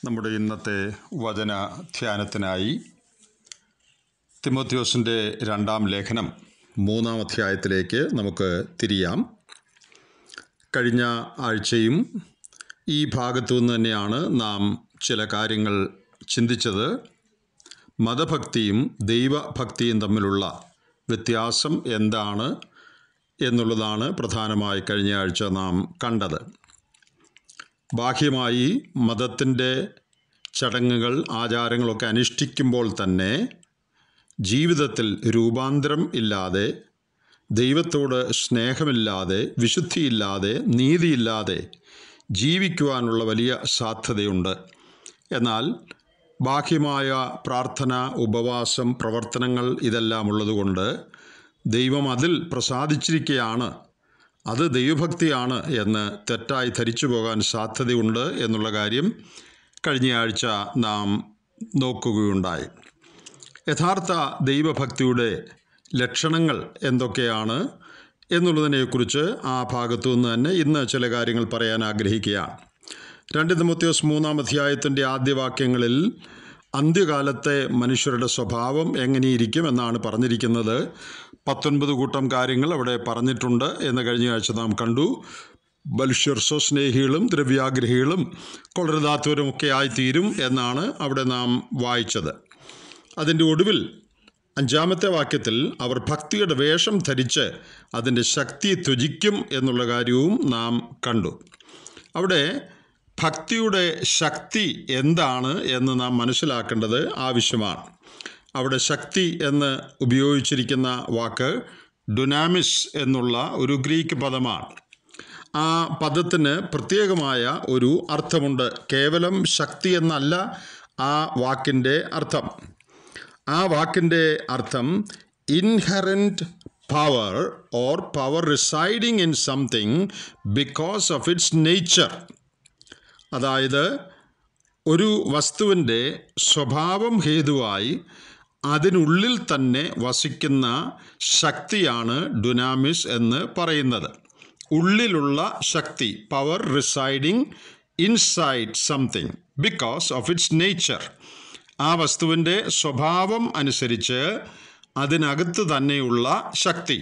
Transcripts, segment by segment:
നമ്മുടെ ഇന്നത്തെ വചന ധ്യാനത്തിനായി തിമോത്യോസിൻ്റെ രണ്ടാം ലേഖനം മൂന്നാം അധ്യായത്തിലേക്ക് നമുക്ക് തിരിയാം കഴിഞ്ഞ ആഴ്ചയും ഈ ഭാഗത്തു നിന്ന് തന്നെയാണ് നാം ചില കാര്യങ്ങൾ ചിന്തിച്ചത് മതഭക്തിയും ദൈവഭക്തിയും തമ്മിലുള്ള വ്യത്യാസം എന്താണ് എന്നുള്ളതാണ് പ്രധാനമായി കഴിഞ്ഞ ആഴ്ച നാം കണ്ടത് ബാഹ്യമായി മതത്തിൻ്റെ ചടങ്ങുകൾ ആചാരങ്ങളൊക്കെ അനുഷ്ഠിക്കുമ്പോൾ തന്നെ ജീവിതത്തിൽ രൂപാന്തരം ഇല്ലാതെ ദൈവത്തോട് സ്നേഹമില്ലാതെ വിശുദ്ധിയില്ലാതെ നീതിയില്ലാതെ ജീവിക്കുവാനുള്ള വലിയ സാധ്യതയുണ്ട് എന്നാൽ ബാഹ്യമായ പ്രാർത്ഥന ഉപവാസം പ്രവർത്തനങ്ങൾ ഇതെല്ലാം ഉള്ളതുകൊണ്ട് ദൈവം അതിൽ പ്രസാദിച്ചിരിക്കുകയാണ് അത് ദൈവഭക്തിയാണ് എന്ന് തെറ്റായി ധരിച്ചു പോകാൻ സാധ്യതയുണ്ട് എന്നുള്ള കാര്യം കഴിഞ്ഞയാഴ്ച നാം നോക്കുകയുണ്ടായി യഥാർത്ഥ ദൈവഭക്തിയുടെ ലക്ഷണങ്ങൾ എന്തൊക്കെയാണ് എന്നുള്ളതിനെക്കുറിച്ച് ആ ഭാഗത്തു നിന്ന് തന്നെ ഇന്ന് ചില കാര്യങ്ങൾ പറയാൻ ആഗ്രഹിക്കുകയാണ് രണ്ട് തിമോത്യോസ് മൂന്നാം അധ്യായത്തിൻ്റെ ആദ്യ വാക്യങ്ങളിൽ അന്ത്യകാലത്തെ മനുഷ്യരുടെ സ്വഭാവം എങ്ങനെയിരിക്കും എന്നാണ് പറഞ്ഞിരിക്കുന്നത് പത്തൊൻപത് കൂട്ടം കാര്യങ്ങൾ അവിടെ പറഞ്ഞിട്ടുണ്ട് എന്ന് കഴിഞ്ഞ ആഴ്ച നാം കണ്ടു മനുഷ്യർ സ്വസ്നേഹികളും ദ്രവ്യാഗ്രഹികളും കൊളരുതാത്തവരും ഒക്കെ ആയിത്തീരും എന്നാണ് അവിടെ നാം വായിച്ചത് അതിൻ്റെ ഒടുവിൽ അഞ്ചാമത്തെ വാക്യത്തിൽ അവർ ഭക്തിയുടെ വേഷം ധരിച്ച് അതിൻ്റെ ശക്തി ത്വജിക്കും എന്നുള്ള കാര്യവും നാം കണ്ടു അവിടെ ഭക്തിയുടെ ശക്തി എന്താണ് എന്ന് നാം മനസ്സിലാക്കേണ്ടത് ആവശ്യമാണ് അവിടെ ശക്തി എന്ന് ഉപയോഗിച്ചിരിക്കുന്ന വാക്ക് ഡുനാമിസ് എന്നുള്ള ഒരു ഗ്രീക്ക് പദമാണ് ആ പദത്തിന് പ്രത്യേകമായ ഒരു അർത്ഥമുണ്ട് കേവലം ശക്തി എന്നല്ല ആ വാക്കിൻ്റെ അർത്ഥം ആ വാക്കിൻ്റെ അർത്ഥം inherent power or power residing in something because of its nature അതായത് ഒരു വസ്തുവിൻ്റെ സ്വഭാവം ഹേതുവായി അതിനുള്ളിൽ തന്നെ വസിക്കുന്ന ശക്തിയാണ് ഡുനാമിസ് എന്ന് പറയുന്നത് ഉള്ളിലുള്ള ശക്തി power residing inside something because of its nature ആ വസ്തുവിൻ്റെ സ്വഭാവം അനുസരിച്ച് അതിനകത്ത് തന്നെയുള്ള ശക്തി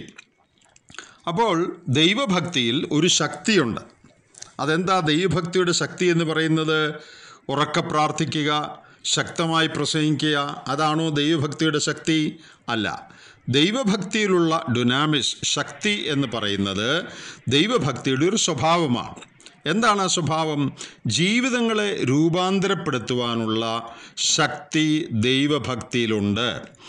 അപ്പോൾ ദൈവഭക്തിയിൽ ഒരു ശക്തിയുണ്ട് അതെന്താ ദൈവഭക്തിയുടെ ശക്തി എന്ന് പറയുന്നത് ഉറക്ക പ്രാർത്ഥിക്കുക ശക്തമായി പ്രസംഗിക്കുക അതാണോ ദൈവഭക്തിയുടെ ശക്തി അല്ല ദൈവഭക്തിയിലുള്ള ഡുനാമിസ് ശക്തി എന്ന് പറയുന്നത് ദൈവഭക്തിയുടെ ഒരു സ്വഭാവമാണ് എന്താണ് ആ സ്വഭാവം ജീവിതങ്ങളെ രൂപാന്തരപ്പെടുത്തുവാനുള്ള ശക്തി ദൈവഭക്തിയിലുണ്ട്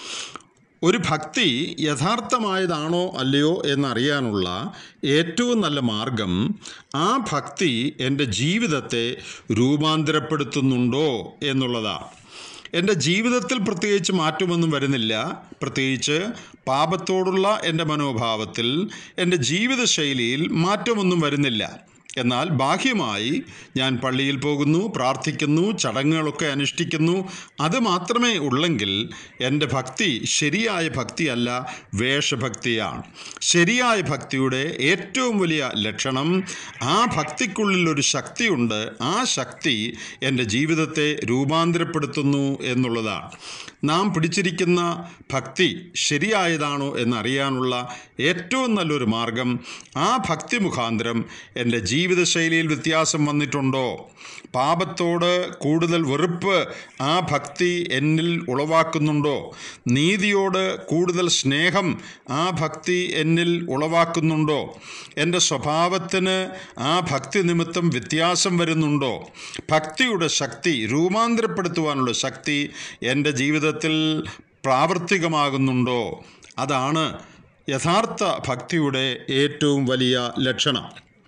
ഒരു ഭക്തി യഥാർത്ഥമായതാണോ അല്ലയോ എന്നറിയാനുള്ള ഏറ്റവും നല്ല മാർഗം ആ ഭക്തി എൻ്റെ ജീവിതത്തെ രൂപാന്തരപ്പെടുത്തുന്നുണ്ടോ എന്നുള്ളതാണ് എൻ്റെ ജീവിതത്തിൽ പ്രത്യേകിച്ച് മാറ്റമൊന്നും വരുന്നില്ല പ്രത്യേകിച്ച് പാപത്തോടുള്ള എൻ്റെ മനോഭാവത്തിൽ എൻ്റെ ജീവിതശൈലിയിൽ മാറ്റമൊന്നും വരുന്നില്ല എന്നാൽ ബാഹ്യമായി ഞാൻ പള്ളിയിൽ പോകുന്നു പ്രാർത്ഥിക്കുന്നു ചടങ്ങുകളൊക്കെ അനുഷ്ഠിക്കുന്നു അത് മാത്രമേ ഉള്ളെങ്കിൽ എൻ്റെ ഭക്തി ശരിയായ ഭക്തിയല്ല വേഷഭക്തിയാണ് ശരിയായ ഭക്തിയുടെ ഏറ്റവും വലിയ ലക്ഷണം ആ ഭക്തിക്കുള്ളിൽ ഒരു ശക്തിയുണ്ട് ആ ശക്തി എൻ്റെ ജീവിതത്തെ രൂപാന്തരപ്പെടുത്തുന്നു എന്നുള്ളതാണ് നാം പിടിച്ചിരിക്കുന്ന ഭക്തി ശരിയായതാണോ എന്നറിയാനുള്ള ഏറ്റവും നല്ലൊരു മാർഗം ആ ഭക്തി മുഖാന്തരം എൻ്റെ ജീവിതശൈലിയിൽ വ്യത്യാസം വന്നിട്ടുണ്ടോ പാപത്തോട് കൂടുതൽ വെറുപ്പ് ആ ഭക്തി എന്നിൽ ഉളവാക്കുന്നുണ്ടോ നീതിയോട് കൂടുതൽ സ്നേഹം ആ ഭക്തി എന്നിൽ ഉളവാക്കുന്നുണ്ടോ എൻ്റെ സ്വഭാവത്തിന് ആ ഭക്തി നിമിത്തം വ്യത്യാസം വരുന്നുണ്ടോ ഭക്തിയുടെ ശക്തി രൂപാന്തരപ്പെടുത്തുവാനുള്ള ശക്തി എൻ്റെ ജീവിതത്തിൽ പ്രാവർത്തികമാകുന്നുണ്ടോ അതാണ് യഥാർത്ഥ ഭക്തിയുടെ ഏറ്റവും വലിയ ലക്ഷണം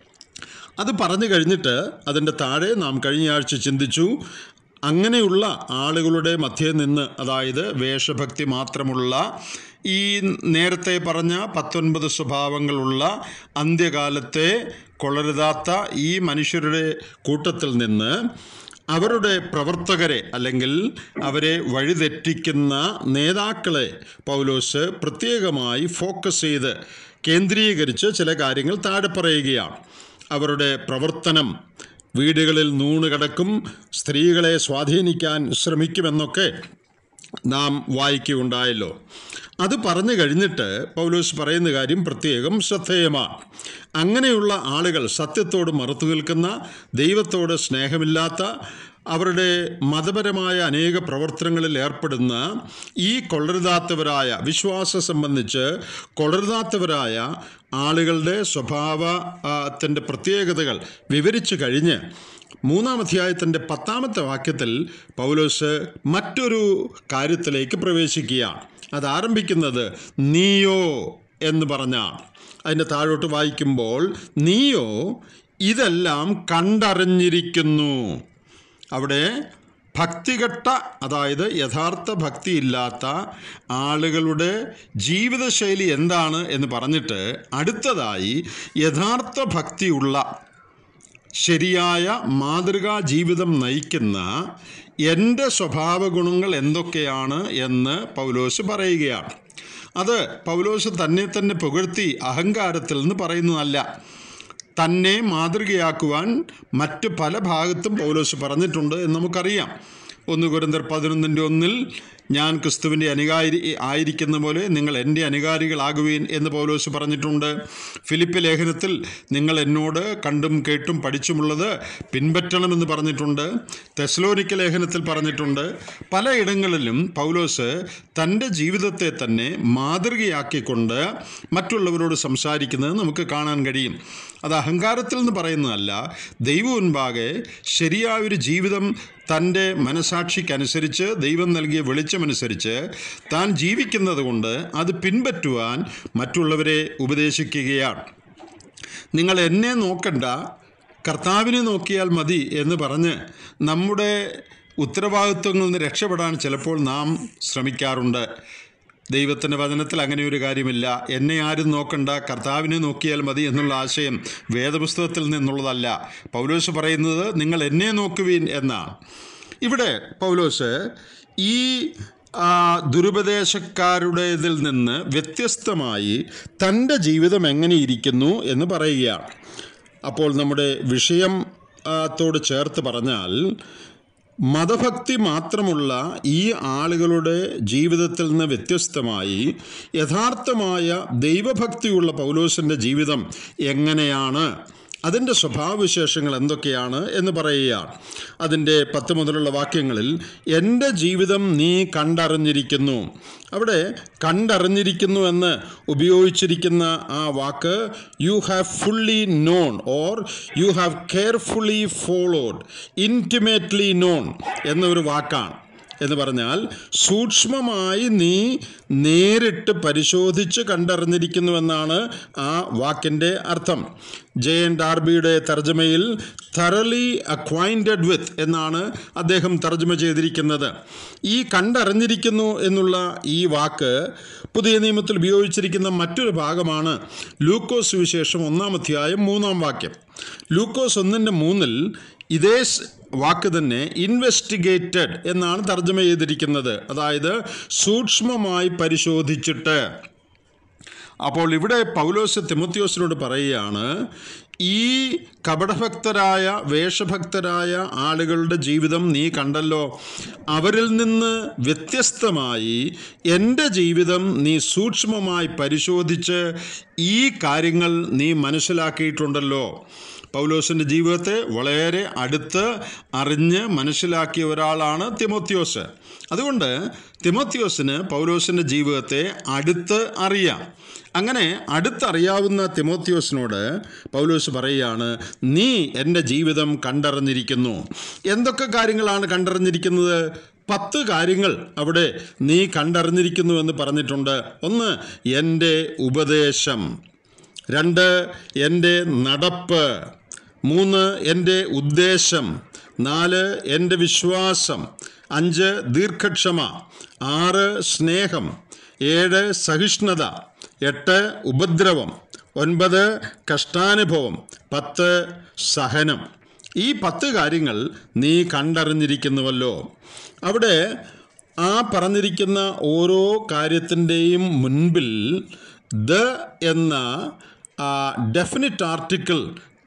അത് പറഞ്ഞു കഴിഞ്ഞിട്ട് അതിൻ്റെ താഴെ നാം കഴിഞ്ഞ ആഴ്ച ചിന്തിച്ചു അങ്ങനെയുള്ള ആളുകളുടെ മധ്യേ നിന്ന് അതായത് വേഷഭക്തി മാത്രമുള്ള ഈ നേരത്തെ പറഞ്ഞ പത്തൊൻപത് സ്വഭാവങ്ങളുള്ള അന്ത്യകാലത്തെ കൊളരുതാത്ത ഈ മനുഷ്യരുടെ കൂട്ടത്തിൽ നിന്ന് അവരുടെ പ്രവർത്തകരെ അല്ലെങ്കിൽ അവരെ വഴിതെറ്റിക്കുന്ന നേതാക്കളെ പൗലോസ് പ്രത്യേകമായി ഫോക്കസ് ചെയ്ത് കേന്ദ്രീകരിച്ച് ചില കാര്യങ്ങൾ താഴെ പറയുകയാണ് അവരുടെ പ്രവർത്തനം വീടുകളിൽ നൂണ് കിടക്കും സ്ത്രീകളെ സ്വാധീനിക്കാൻ ശ്രമിക്കുമെന്നൊക്കെ നാം വായിക്കുകയുണ്ടായല്ലോ അത് പറഞ്ഞു കഴിഞ്ഞിട്ട് പൗലോസ് പറയുന്ന കാര്യം പ്രത്യേകം ശ്രദ്ധേയമാണ് അങ്ങനെയുള്ള ആളുകൾ സത്യത്തോട് മറുത്തു നിൽക്കുന്ന ദൈവത്തോട് സ്നേഹമില്ലാത്ത അവരുടെ മതപരമായ അനേക പ്രവർത്തനങ്ങളിൽ ഏർപ്പെടുന്ന ഈ കൊള്ളരുതാത്തവരായ വിശ്വാസം സംബന്ധിച്ച് കൊള്ളരുതാത്തവരായ ആളുകളുടെ സ്വഭാവത്തിൻ്റെ പ്രത്യേകതകൾ വിവരിച്ചു കഴിഞ്ഞ് മൂന്നാം അധ്യായത്തിൻ്റെ പത്താമത്തെ വാക്യത്തിൽ പൗലോസ് മറ്റൊരു കാര്യത്തിലേക്ക് പ്രവേശിക്കുകയാണ് അത് ആരംഭിക്കുന്നത് നീയോ എന്ന് പറഞ്ഞാണ് അതിൻ്റെ താഴോട്ട് വായിക്കുമ്പോൾ നീയോ ഇതെല്ലാം കണ്ടറിഞ്ഞിരിക്കുന്നു അവിടെ ഭക്തികെട്ട അതായത് യഥാർത്ഥ ഭക്തിയില്ലാത്ത ആളുകളുടെ ജീവിതശൈലി എന്താണ് എന്ന് പറഞ്ഞിട്ട് അടുത്തതായി യഥാർത്ഥ ഭക്തിയുള്ള ശരിയായ മാതൃകാ ജീവിതം നയിക്കുന്ന എൻ്റെ സ്വഭാവ ഗുണങ്ങൾ എന്തൊക്കെയാണ് എന്ന് പൗലോസ് പറയുകയാണ് അത് പൗലോസ് തന്നെ തന്നെ പുകഴ്ത്തി അഹങ്കാരത്തിൽ നിന്ന് പറയുന്നതല്ല തന്നെ മാതൃകയാക്കുവാൻ മറ്റ് പല ഭാഗത്തും പൗലോസ് പറഞ്ഞിട്ടുണ്ട് എന്ന് നമുക്കറിയാം ഒന്ന് കുരന്തർ പതിനൊന്നിൻ്റെ ഒന്നിൽ ഞാൻ ക്രിസ്തുവിൻ്റെ അനുകാരി ആയിരിക്കുന്ന പോലെ നിങ്ങൾ എൻ്റെ അനുകാരികളാകുവീൻ എന്ന് പൗലോസ് പറഞ്ഞിട്ടുണ്ട് ഫിലിപ്പ് ലേഖനത്തിൽ നിങ്ങൾ എന്നോട് കണ്ടും കേട്ടും പഠിച്ചുമുള്ളത് പിൻപറ്റണമെന്ന് പറഞ്ഞിട്ടുണ്ട് തെസ്ലോനിക്ക ലേഖനത്തിൽ പറഞ്ഞിട്ടുണ്ട് പലയിടങ്ങളിലും പൗലോസ് തൻ്റെ ജീവിതത്തെ തന്നെ മാതൃകയാക്കിക്കൊണ്ട് മറ്റുള്ളവരോട് സംസാരിക്കുന്നത് നമുക്ക് കാണാൻ കഴിയും അത് അഹങ്കാരത്തിൽ നിന്ന് പറയുന്നതല്ല ദൈവം മുൻപാകെ ശരിയായൊരു ജീവിതം തൻ്റെ മനസാക്ഷിക്കനുസരിച്ച് ദൈവം നൽകിയ വെളിച്ചമനുസരിച്ച് താൻ ജീവിക്കുന്നത് കൊണ്ട് അത് പിൻപറ്റുവാൻ മറ്റുള്ളവരെ ഉപദേശിക്കുകയാണ് നിങ്ങൾ എന്നെ നോക്കണ്ട കർത്താവിനെ നോക്കിയാൽ മതി എന്ന് പറഞ്ഞ് നമ്മുടെ ഉത്തരവാദിത്വങ്ങളിൽ നിന്ന് രക്ഷപ്പെടാൻ ചിലപ്പോൾ നാം ശ്രമിക്കാറുണ്ട് ദൈവത്തിൻ്റെ വചനത്തിൽ അങ്ങനെ ഒരു കാര്യമില്ല എന്നെ ആരും നോക്കണ്ട കർത്താവിനെ നോക്കിയാൽ മതി എന്നുള്ള ആശയം വേദപുസ്തകത്തിൽ നിന്നുള്ളതല്ല പൗലോസ് പറയുന്നത് നിങ്ങൾ എന്നെ നോക്കുവീൻ എന്നാണ് ഇവിടെ പൗലോസ് ഈ ആ, ദുരുപദേശക്കാരുടേതിൽ നിന്ന് വ്യത്യസ്തമായി തൻ്റെ ജീവിതം എങ്ങനെ ഇരിക്കുന്നു എന്ന് പറയുകയാണ് അപ്പോൾ നമ്മുടെ വിഷയം ആ, ത്തോട് ചേർത്ത് പറഞ്ഞാൽ മതഭക്തി മാത്രമുള്ള ഈ ആളുകളുടെ ജീവിതത്തിൽ നിന്ന് വ്യത്യസ്തമായി യഥാർത്ഥമായ ദൈവഭക്തിയുള്ള പൗലോസിൻ്റെ ജീവിതം എങ്ങനെയാണ് അതിൻ്റെ സ്വഭാവവിശേഷങ്ങൾ എന്തൊക്കെയാണ് എന്ന് പറയുകയാണ് അതിൻ്റെ പത്ത് മുതലുള്ള വാക്യങ്ങളിൽ എൻ്റെ ജീവിതം നീ കണ്ടറിഞ്ഞിരിക്കുന്നു അവിടെ കണ്ടറിഞ്ഞിരിക്കുന്നു എന്ന് ഉപയോഗിച്ചിരിക്കുന്ന ആ വാക്ക് you have fully known or you have carefully followed intimately known എന്നൊരു വാക്കാണ് എന്ന് പറഞ്ഞാൽ സൂക്ഷ്മമായി നീ നേരിട്ട് പരിശോധിച്ച് കണ്ടറിഞ്ഞിരിക്കുന്നുവെന്നാണ് ആ വാക്കിൻ്റെ അർത്ഥം ജെ എൻ ഡാർബിയുടെ തർജ്ജമയിൽ തറലി അക്വൈൻറ്റഡ് വിത്ത് എന്നാണ് അദ്ദേഹം തർജ്ജമ ചെയ്തിരിക്കുന്നത് ഈ കണ്ടറിഞ്ഞിരിക്കുന്നു എന്നുള്ള ഈ വാക്ക് പുതിയ നിയമത്തിൽ ഉപയോഗിച്ചിരിക്കുന്ന മറ്റൊരു ഭാഗമാണ് ലൂക്കോസ് വിശേഷം ഒന്നാം അധ്യായം മൂന്നാം വാക്യം ലൂക്കോസ് ഒന്നിൻ്റെ മൂന്നിൽ ഇതേ സ് വാക്ക് തന്നെ ഇൻവെസ്റ്റിഗേറ്റഡ് എന്നാണ് തർജ്ജമ ചെയ്തിരിക്കുന്നത് അതായത് സൂക്ഷ്മമായി പരിശോധിച്ചിട്ട് അപ്പോൾ ഇവിടെ പൗലോസ് തിമോത്തിയോസിനോട് പറയുകയാണ് ഈ കപടഭക്തരായ വേഷഭക്തരായ ആളുകളുടെ ജീവിതം നീ കണ്ടല്ലോ അവരിൽ നിന്ന് വ്യത്യസ്തമായി എൻ്റെ ജീവിതം നീ സൂക്ഷ്മമായി പരിശോധിച്ച് ഈ കാര്യങ്ങൾ നീ മനസ്സിലാക്കിയിട്ടുണ്ടല്ലോ പൗലോസിൻ്റെ ജീവിതത്തെ വളരെ അടുത്ത് അറിഞ്ഞ് മനസ്സിലാക്കിയ ഒരാളാണ് തിമോത്തിയോസ് അതുകൊണ്ട് തിമോത്തിയോസിന് പൗലോസിൻ്റെ ജീവിതത്തെ അടുത്ത് അറിയാം അങ്ങനെ അടുത്തറിയാവുന്ന തിമോത്തിയോസിനോട് പൗലോസ് പറയുകയാണ് നീ എൻ്റെ ജീവിതം കണ്ടറിഞ്ഞിരിക്കുന്നു എന്തൊക്കെ കാര്യങ്ങളാണ് കണ്ടറിഞ്ഞിരിക്കുന്നത് പത്ത് കാര്യങ്ങൾ അവിടെ നീ കണ്ടറിഞ്ഞിരിക്കുന്നു എന്ന് പറഞ്ഞിട്ടുണ്ട് ഒന്ന് എൻ്റെ ഉപദേശം രണ്ട് എൻ്റെ നടപ്പ് മൂന്ന് എൻ്റെ ഉദ്ദേശം നാല് എൻ്റെ വിശ്വാസം അഞ്ച് ദീർഘക്ഷമ ആറ് സ്നേഹം ഏഴ് സഹിഷ്ണുത എട്ട് ഉപദ്രവം ഒൻപത് കഷ്ടാനുഭവം പത്ത് സഹനം ഈ പത്ത് കാര്യങ്ങൾ നീ കണ്ടറിഞ്ഞിരിക്കുന്നുവല്ലോ അവിടെ ആ പറഞ്ഞിരിക്കുന്ന ഓരോ കാര്യത്തിൻ്റെയും മുൻപിൽ ദ എന്ന ഡെഫിനിറ്റ് ആർട്ടിക്കിൾ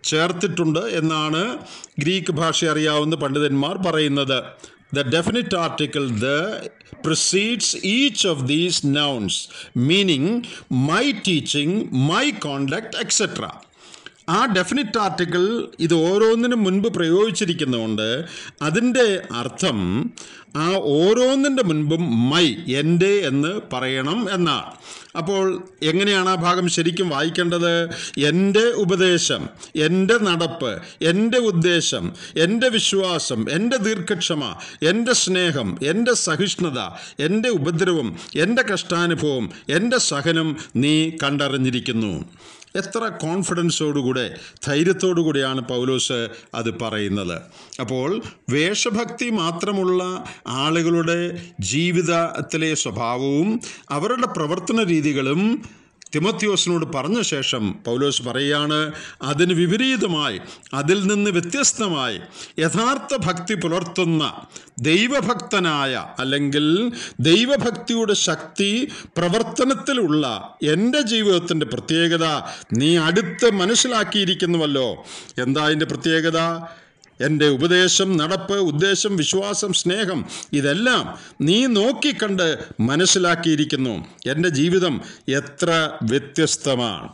ചേർത്തിട്ടുണ്ട് എന്നാണ് ഗ്രീക്ക് ഭാഷ അറിയാവുന്ന പണ്ഡിതന്മാർ പറയുന്നത് the definite article the precedes each of these nouns, meaning my teaching, my conduct, etc. ആ ഡെഫിനിറ്റ് ആർട്ടിക്കിൾ ഇത് ഓരോന്നിനും മുൻപ് പ്രയോഗിച്ചിരിക്കുന്നതുകൊണ്ട് അതിൻ്റെ അർത്ഥം ആ ഓരോന്നിൻ്റെ മുൻപും മൈ എൻ്റെ എന്ന് പറയണം എന്നാണ് അപ്പോൾ എങ്ങനെയാണ് ആ ഭാഗം ശരിക്കും വായിക്കേണ്ടത് എൻ്റെ ഉപദേശം എൻ്റെ നടപ്പ് എൻ്റെ ഉദ്ദേശം എൻ്റെ വിശ്വാസം എൻ്റെ ദീർഘക്ഷമ എൻ്റെ സ്നേഹം എൻ്റെ സഹിഷ്ണുത എൻ്റെ ഉപദ്രവം എൻ്റെ കഷ്ടാനുഭവം എൻ്റെ സഹനം നീ കണ്ടറിഞ്ഞിരിക്കുന്നു എത്ര കോൺഫിഡൻസോടുകൂടെ ധൈര്യത്തോടുകൂടിയാണ് പൗലോസ് അത് പറയുന്നത് അപ്പോൾ വേഷഭക്തി മാത്രമുള്ള ആളുകളുടെ ജീവിതത്തിലെ സ്വഭാവവും അവരുടെ പ്രവർത്തന രീതികളും തിമത്യോസിനോട് പറഞ്ഞ ശേഷം പൗലോസ് പറയുകയാണ് അതിന് വിപരീതമായി അതിൽ നിന്ന് വ്യത്യസ്തമായി യഥാർത്ഥ ഭക്തി പുലർത്തുന്ന ദൈവഭക്തനായ അല്ലെങ്കിൽ ദൈവഭക്തിയുടെ ശക്തി പ്രവർത്തനത്തിലുള്ള എൻ്റെ ജീവിതത്തിൻ്റെ പ്രത്യേകത നീ അടുത്ത് മനസ്സിലാക്കിയിരിക്കുന്നുവല്ലോ എന്താ അതിൻ്റെ പ്രത്യേകത എൻ്റെ ഉപദേശം നടപ്പ് ഉദ്ദേശം വിശ്വാസം സ്നേഹം ഇതെല്ലാം നീ നോക്കിക്കണ്ട് മനസ്സിലാക്കിയിരിക്കുന്നു എൻ്റെ ജീവിതം എത്ര വ്യത്യസ്തമാണ്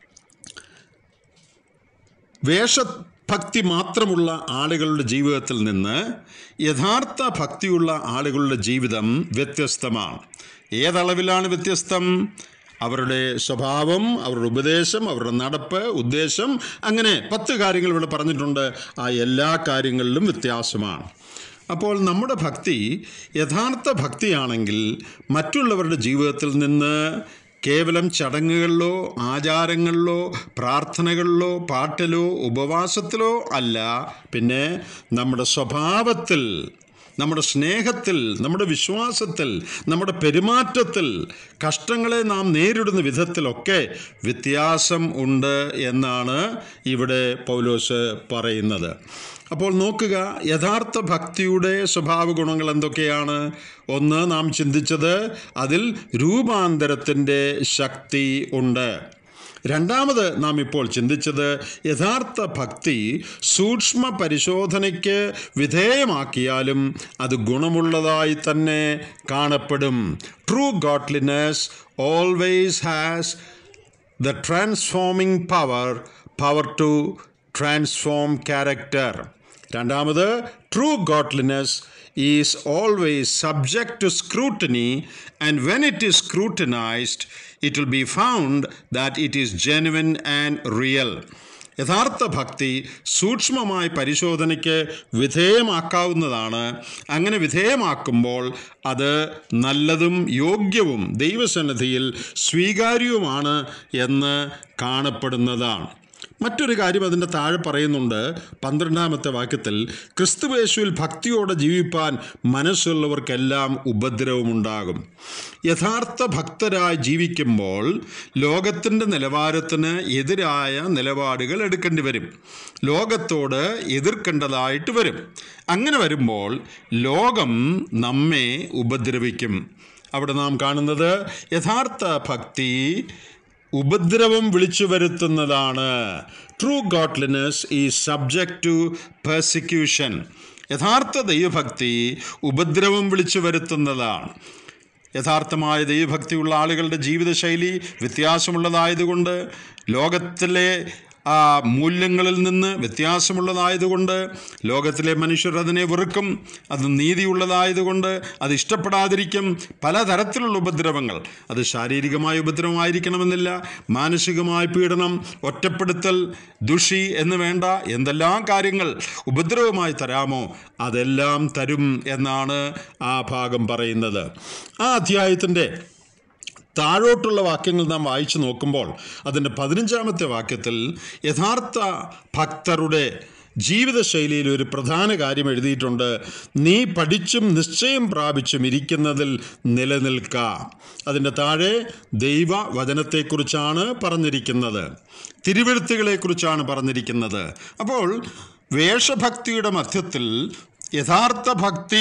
വേഷഭക്തി മാത്രമുള്ള ആളുകളുടെ ജീവിതത്തിൽ നിന്ന് യഥാർത്ഥ ഭക്തിയുള്ള ആളുകളുടെ ജീവിതം വ്യത്യസ്തമാണ് ഏതളവിലാണ് വ്യത്യസ്തം അവരുടെ സ്വഭാവം അവരുടെ ഉപദേശം അവരുടെ നടപ്പ് ഉദ്ദേശം അങ്ങനെ പത്ത് കാര്യങ്ങൾ ഇവിടെ പറഞ്ഞിട്ടുണ്ട് ആ എല്ലാ കാര്യങ്ങളിലും വ്യത്യാസമാണ് അപ്പോൾ നമ്മുടെ ഭക്തി യഥാർത്ഥ ഭക്തിയാണെങ്കിൽ മറ്റുള്ളവരുടെ ജീവിതത്തിൽ നിന്ന് കേവലം ചടങ്ങുകളിലോ ആചാരങ്ങളിലോ പ്രാർത്ഥനകളിലോ പാട്ടിലോ ഉപവാസത്തിലോ അല്ല പിന്നെ നമ്മുടെ സ്വഭാവത്തിൽ നമ്മുടെ സ്നേഹത്തിൽ നമ്മുടെ വിശ്വാസത്തിൽ നമ്മുടെ പെരുമാറ്റത്തിൽ കഷ്ടങ്ങളെ നാം നേരിടുന്ന വിധത്തിലൊക്കെ വ്യത്യാസം ഉണ്ട് എന്നാണ് ഇവിടെ പൗലോസ് പറയുന്നത് അപ്പോൾ നോക്കുക യഥാർത്ഥ ഭക്തിയുടെ സ്വഭാവ ഗുണങ്ങൾ എന്തൊക്കെയാണ് ഒന്ന് നാം ചിന്തിച്ചത് അതിൽ രൂപാന്തരത്തിൻ്റെ ശക്തി ഉണ്ട് രണ്ടാമത് നാം ഇപ്പോൾ ചിന്തിച്ചത് യഥാർത്ഥ ഭക്തി സൂക്ഷ്മ പരിശോധനയ്ക്ക് വിധേയമാക്കിയാലും അത് ഗുണമുള്ളതായി തന്നെ കാണപ്പെടും true godliness always has the transforming power power to transform character രണ്ടാമത് true godliness is always subject to scrutiny and when it is scrutinized it will be found that it is genuine and real യഥാർത്ഥ ഭക്തി സൂക്ഷ്മമായ പരിശോധനയ്ക്ക് വിധേയമാക്കാവുന്നതാണ് അങ്ങനെ വിധേയമാക്കുമ്പോൾ അത് നല്ലതും യോഗ്യവും ദൈവസന്നിധിയിൽ സ്വീകാര്യവുമാണ് എന്ന് കാണപ്പെടുന്നതാണ് മറ്റൊരു കാര്യം അതിൻ്റെ താഴെ പറയുന്നുണ്ട് പന്ത്രണ്ടാമത്തെ വാക്യത്തിൽ ക്രിസ്തുവേശുവിൽ ഭക്തിയോടെ ജീവിപ്പാൻ മനസ്സുള്ളവർക്കെല്ലാം ഉപദ്രവമുണ്ടാകും യഥാർത്ഥ ഭക്തരായി ജീവിക്കുമ്പോൾ ലോകത്തിൻ്റെ നിലവാരത്തിന് എതിരായ നിലപാടുകൾ എടുക്കേണ്ടി വരും ലോകത്തോട് എതിർക്കേണ്ടതായിട്ട് വരും അങ്ങനെ വരുമ്പോൾ ലോകം നമ്മെ ഉപദ്രവിക്കും അവിടെ നാം കാണുന്നത് യഥാർത്ഥ ഭക്തി ഉപദ്രവം വിളിച്ചു വരുത്തുന്നതാണ് true godliness is subject to persecution യഥാർത്ഥ ദൈവഭക്തി ഉപദ്രവം വിളിച്ചു വരുത്തുന്നതാണ് യഥാർത്ഥമായ ദൈവഭക്തിയുള്ള ആളുകളുടെ ജീവിതശൈലി വ്യത്യാസമുള്ളതായതുകൊണ്ട് ലോകത്തിലെ ആ മൂല്യങ്ങളിൽ നിന്ന് വ്യത്യാസമുള്ളതായതുകൊണ്ട് ലോകത്തിലെ മനുഷ്യർ അതിനെ വെറുക്കും അത് നീതിയുള്ളതായതുകൊണ്ട് അത് ഇഷ്ടപ്പെടാതിരിക്കും പലതരത്തിലുള്ള ഉപദ്രവങ്ങൾ അത് ശാരീരികമായ ഉപദ്രവമായിരിക്കണമെന്നില്ല മാനസികമായ പീഡനം ഒറ്റപ്പെടുത്തൽ ദുഷി എന്ന് വേണ്ട എന്തെല്ലാം കാര്യങ്ങൾ ഉപദ്രവമായി തരാമോ അതെല്ലാം തരും എന്നാണ് ആ ഭാഗം പറയുന്നത് ആ അധ്യായത്തിൻ്റെ താഴോട്ടുള്ള വാക്യങ്ങൾ നാം വായിച്ചു നോക്കുമ്പോൾ അതിൻ്റെ പതിനഞ്ചാമത്തെ വാക്യത്തിൽ യഥാർത്ഥ ഭക്തരുടെ ജീവിതശൈലിയിൽ ഒരു പ്രധാന കാര്യം എഴുതിയിട്ടുണ്ട് നീ പഠിച്ചും നിശ്ചയം പ്രാപിച്ചും ഇരിക്കുന്നതിൽ നിലനിൽക്ക അതിൻ്റെ താഴെ ദൈവ വചനത്തെക്കുറിച്ചാണ് പറഞ്ഞിരിക്കുന്നത് തിരുവെഴുത്തുകളെക്കുറിച്ചാണ് പറഞ്ഞിരിക്കുന്നത് അപ്പോൾ വേഷഭക്തിയുടെ മധ്യത്തിൽ യഥാർത്ഥ ഭക്തി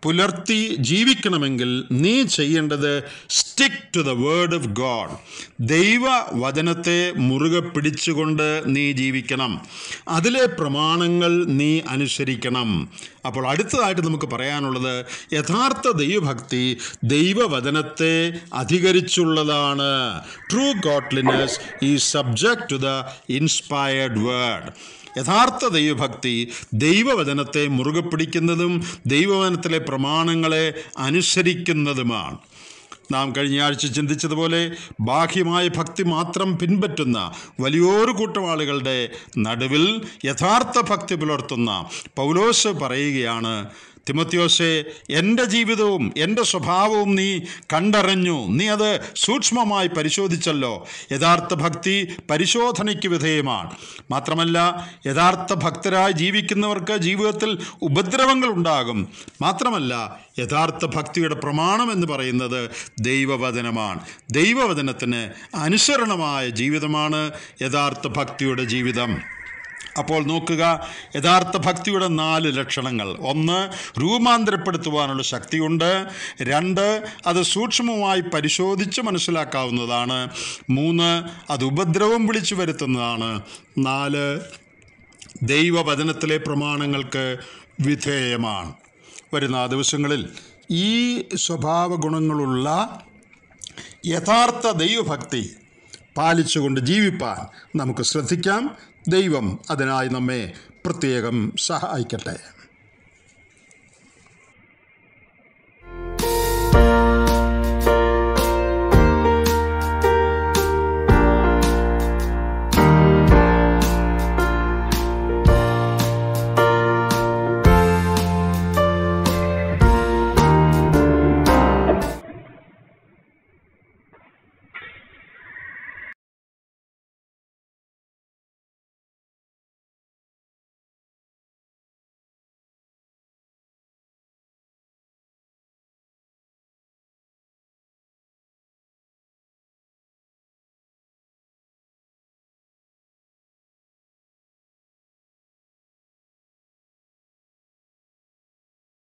പുലർത്തി ജീവിക്കണമെങ്കിൽ നീ ചെയ്യേണ്ടത് stick to the word of God ദൈവവചനത്തെ മുറുകെ പിടിച്ചുകൊണ്ട് നീ ജീവിക്കണം അതിലെ പ്രമാണങ്ങൾ നീ അനുസരിക്കണം അപ്പോൾ അടുത്തതായിട്ട് നമുക്ക് പറയാനുള്ളത് യഥാർത്ഥ ദൈവഭക്തി ദൈവവചനത്തെ അധികരിച്ചുള്ളതാണ് true godliness is subject to the inspired word യഥാർത്ഥ ദൈവഭക്തി ദൈവവചനത്തെ മുറുകെ പിടിക്കുന്നതും ദൈവവചനത്തിലെ പ്രമാണങ്ങളെ അനുസരിക്കുന്നതുമാണ് നാം കഴിഞ്ഞ ആഴ്ച ചിന്തിച്ചതുപോലെ ബാഹ്യമായ ഭക്തി മാത്രം പിൻപറ്റുന്ന വലിയൊരു കൂട്ടം ആളുകളുടെ നടുവിൽ യഥാർത്ഥ ഭക്തി പുലർത്തുന്ന പൗലോസ് പറയുകയാണ് തിമത്യോസെ എൻ്റെ ജീവിതവും എൻ്റെ സ്വഭാവവും നീ കണ്ടറിഞ്ഞു നീ അത് സൂക്ഷ്മമായി പരിശോധിച്ചല്ലോ യഥാർത്ഥ ഭക്തി പരിശോധനയ്ക്ക് വിധേയമാണ് മാത്രമല്ല യഥാർത്ഥ ഭക്തരായി ജീവിക്കുന്നവർക്ക് ജീവിതത്തിൽ ഉപദ്രവങ്ങൾ ഉണ്ടാകും മാത്രമല്ല യഥാർത്ഥ ഭക്തിയുടെ പ്രമാണം എന്ന് പറയുന്നത് ദൈവവചനമാണ് ദൈവവചനത്തിന് അനുസരണമായ ജീവിതമാണ് യഥാർത്ഥ ഭക്തിയുടെ ജീവിതം അപ്പോൾ നോക്കുക യഥാർത്ഥ ഭക്തിയുടെ നാല് ലക്ഷണങ്ങൾ ഒന്ന് രൂപാന്തരപ്പെടുത്തുവാനുള്ള ശക്തിയുണ്ട് രണ്ട് അത് സൂക്ഷ്മമായി പരിശോധിച്ച് മനസ്സിലാക്കാവുന്നതാണ് മൂന്ന് അത് ഉപദ്രവം വിളിച്ചു വരുത്തുന്നതാണ് നാല് ദൈവവചനത്തിലെ പ്രമാണങ്ങൾക്ക് വിധേയമാണ് വരുന്ന ദിവസങ്ങളിൽ ഈ സ്വഭാവ ഗുണങ്ങളുള്ള യഥാർത്ഥ ദൈവഭക്തി പാലിച്ചുകൊണ്ട് ജീവിപ്പാൻ നമുക്ക് ശ്രദ്ധിക്കാം ദൈവം അതിനായി നമ്മെ പ്രത്യേകം സഹായിക്കട്ടെ